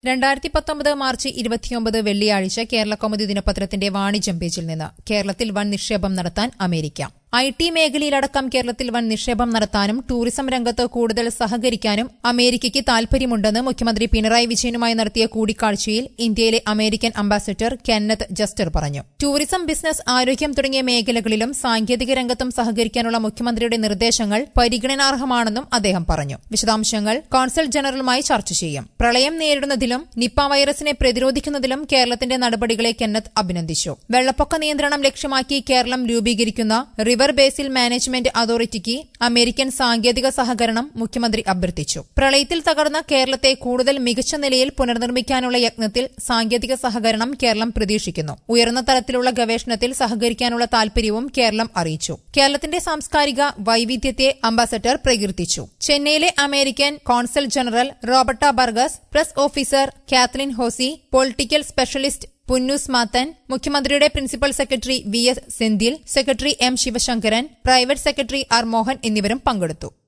രണ്ടായിരത്തി പത്തൊമ്പത് മാർച്ച് ഇരുപത്തിയൊമ്പത് വെള്ളിയാഴ്ച കേരള കൗമുദി ദിനപത്രത്തിന്റെ വാണിജ്യം പേജിൽ നിന്ന് കേരളത്തിൽ വൻ നിക്ഷേപം നടത്താൻ അമേരിക്ക ഐ ടി മേഖലയിലടക്കം കേരളത്തിൽ വൻ നിക്ഷേപം നടത്താനും ടൂറിസം രംഗത്ത് കൂടുതൽ സഹകരിക്കാനും അമേരിക്കയ്ക്ക് താൽപര്യമുണ്ടെന്ന് മുഖ്യമന്ത്രി പിണറായി വിജയനുമായി നടത്തിയ കൂടിക്കാഴ്ചയിൽ ഇന്ത്യയിലെ അമേരിക്കൻ അംബാസിഡർ കെന്നത്ത് ജസ്റ്റർ പറഞ്ഞു ടൂറിസം ബിസിനസ് ആരോഗ്യം തുടങ്ങിയ മേഖലകളിലും സാങ്കേതിക രംഗത്തും സഹകരിക്കാനുള്ള മുഖ്യമന്ത്രിയുടെ നിർദ്ദേശങ്ങൾ പരിഗണനാർഹമാണെന്നും അദ്ദേഹം പറഞ്ഞു വിശദാംശങ്ങൾ കോൺസൽ ജനറലുമായി ചർച്ച ചെയ്യും പ്രളയം നേരിടുന്നതിലും നിപ്പ വൈറസിനെ പ്രതിരോധിക്കുന്നതിലും കേരളത്തിന്റെ നടപടികളെ കെന്നത്ത് അഭിനന്ദിച്ചു വെള്ളപ്പൊക്ക നിയന്ത്രണം ലക്ഷ്യമാക്കി കേരളം രൂപീകരിക്കുന്ന റിവർ ബേസിൽ മാനേജ്മെന്റ് അതോറിറ്റിക്ക് അമേരിക്കൻ സാങ്കേതിക സഹകരണം മുഖ്യമന്ത്രി അഭ്യർത്ഥിച്ചു പ്രളയത്തിൽ തകർന്ന കേരളത്തെ കൂടുതൽ മികച്ച നിലയിൽ പുനർനിർമ്മിക്കാനുള്ള യത്നത്തിൽ സാങ്കേതിക സഹകരണം കേരളം പ്രതീക്ഷിക്കുന്നു ഉയർന്ന തലത്തിലുള്ള ഗവേഷണത്തിൽ സഹകരിക്കാനുള്ള താൽപര്യവും കേരളം അറിയിച്ചു കേരളത്തിന്റെ സാംസ്കാരിക വൈവിധ്യത്തെ അംബാസഡർ പ്രകീർത്തിച്ചു ചെന്നൈയിലെ American consul general Robert Burgess press officer Kathleen Hosie political specialist Punnoose Mathan മുഖ്യമന്ത്രിയുടെ principal secretary V S Senthil secretary M Sivasankaran private secretary R Mohan എന്നിവരും പങ്കെടുത്തു